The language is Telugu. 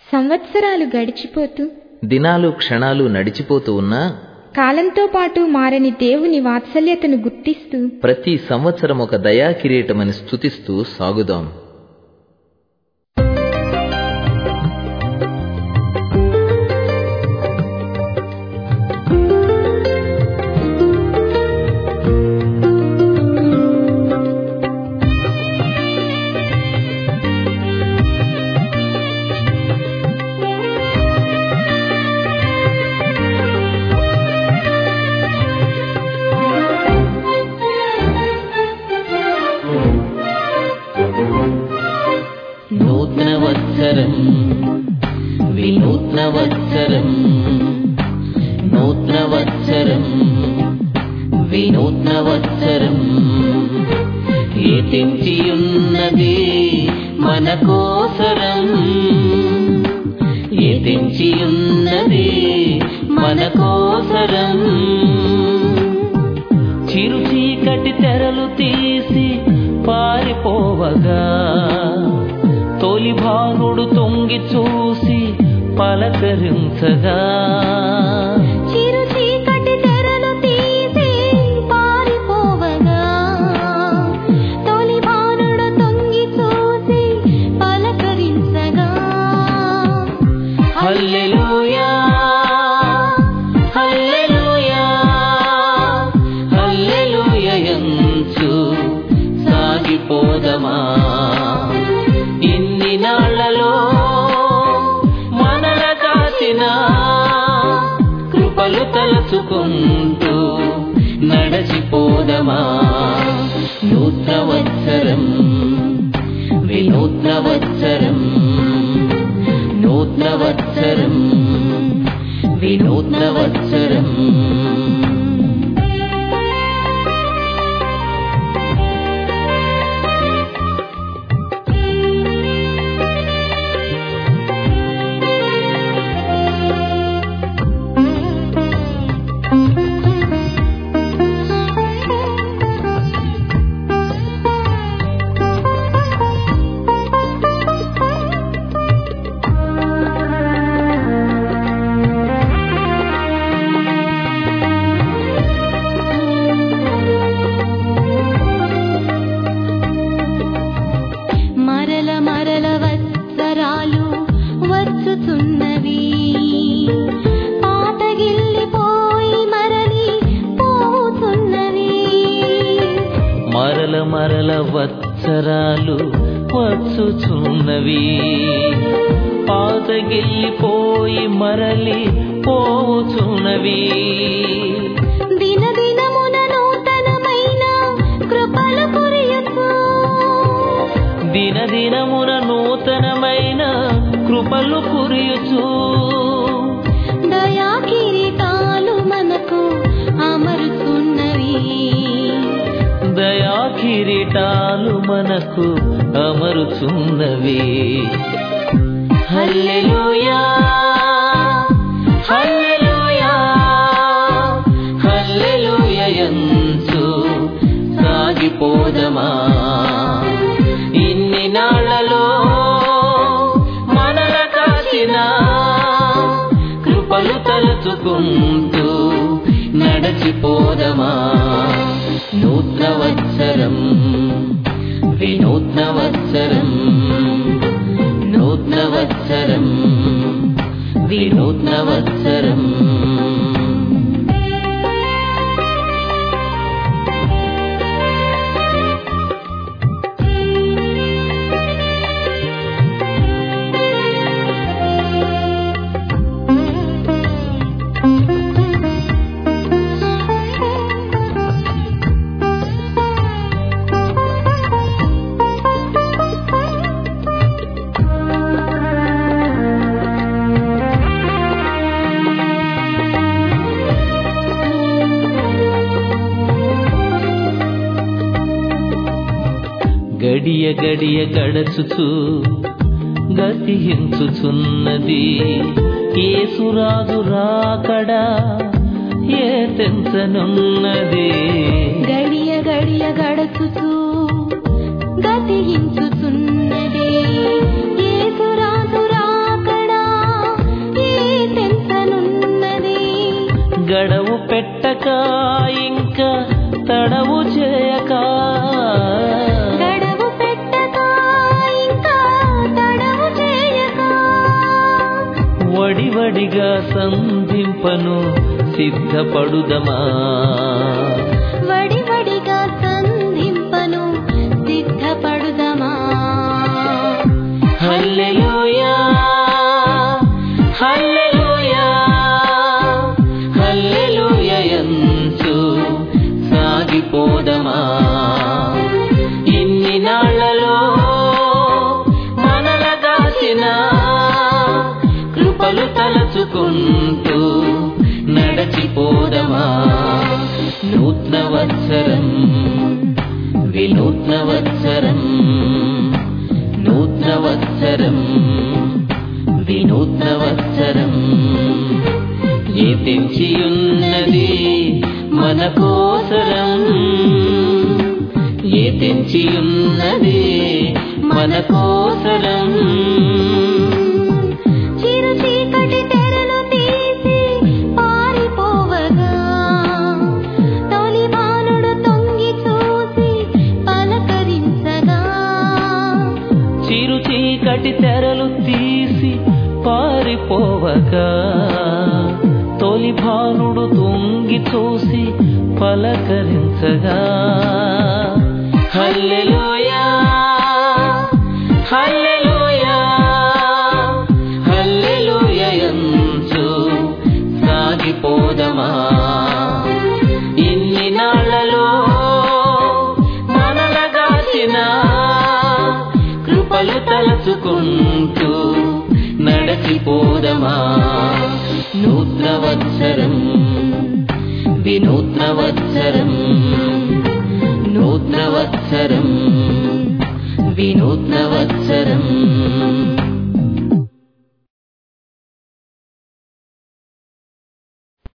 సంవత్సరాలు గడిచిపోతూ దినాలు క్షణాలు నడిచిపోతూ ఉన్నా కాలంతో పాటు మారని దేవుని వాత్సల్యతను గుర్తిస్తూ ప్రతి సంవత్సరం ఒక దయా కిరీటమని స్తుతిస్తూ సాగుదాం నూతనవత్సరం వినూత్నవత్సరం నూతనవత్సరం వినూత్నవత్సరం ఏతించియున్నది మన కోసరం ఏతించియున్నది మన కోసరం చిరు చీకటి తెరలు తీసి పారిపోవగా తొలి భానుడు తొంగి చూసి పలకరించగా చిరు చీకటి తెరలు తీసి పారిపోవగా తొలి భానుడు తొంగి చూసి పలకరించగా హల్లెలూయా హల్లెలూయా హల్లెలూయా యంచు సాగిపోదమా ఇన్ని నాళ్లలో మనల కాచిన కృపలు తలుచుకుంటూ నడచిపోదమా నూతనవత్సరం వినూత్నవత్సరం నూతనవత్సరం వినూత్నవత్సరం మరల మరల వత్సరాలు వచ్చుతున్నవి పాతగిల్లిపోయి మరలి పోతున్నవి మరల మరల వత్సరాలు వచ్చుచున్నవి పాతగిల్లిపోయి మరలి పోచున్నవి దినదినమున నూతనమైన కృపలు కురియచు దినదినమున నూతనమైన కృపలు కురియుచు దయా కిరీటాలు మనకు అమరుతున్నవి దయా కిరీటాలు మనకు అమరుచున్నవి హల్లెలూయా హల్లెలూయా హల్లెలూయా యంచు సాగిపోదమా ఇన్ని నాళ్లలో మనల కాచిన కృపలు తలుచుకుంటూ నడచిపోదమా నూతనవత్సరం వినూత్నవత్సరం నూతనవత్సరం వినూత్నవత్సరం గడియ గడియ గడచుచు గతిహించుచున్నది ఏసురాజు రాకడా ఏ తెంచనున్నది గడియ గడియ గడచుచు గతించుతున్నది యేసురాజు రాకడా వడివడిగా సంధింపను సిద్ధపడుదమా వడివడిగా సంధింపను సిద్ధపడుదమా హల్లెలూయా హల్లెలూయా హల్లెలూయా యంచు సాగిపోదమా ఇన్ని నాళ్లలో మనల దాచిన కృపలు తలచుకుంటూ నడచిపోదమా నూత్న వత్సరం వినూత్న వత్సరం నూత్న వత్సరం వినూత్న వత్సరం ఏ తెంచియున్నది మన కోసరం ఏ తెంచియున్నది మన కోసరం చిరు చీకటి తెరలు తీసి పారిపోవగా తొలి బాణుడు తొంగి చూసి పలకరించగా చిరు చీకటి తెరలు తీసి పారిపోవగా తొలి భానుడు తొంగి చూసి పలకరించగా హల్లెలూయా హల్లెలూయా హల్లెలూయా యంచు సాగిపోదమా ఇన్ని నాళ్లలో మనల దాచిన కృపలు తలచుకుంటూ నడచిపోదమా నూత్న వత్సరం వినూత్న వత్సరం నూత్న వత్సరం వినూత్న వత్సరం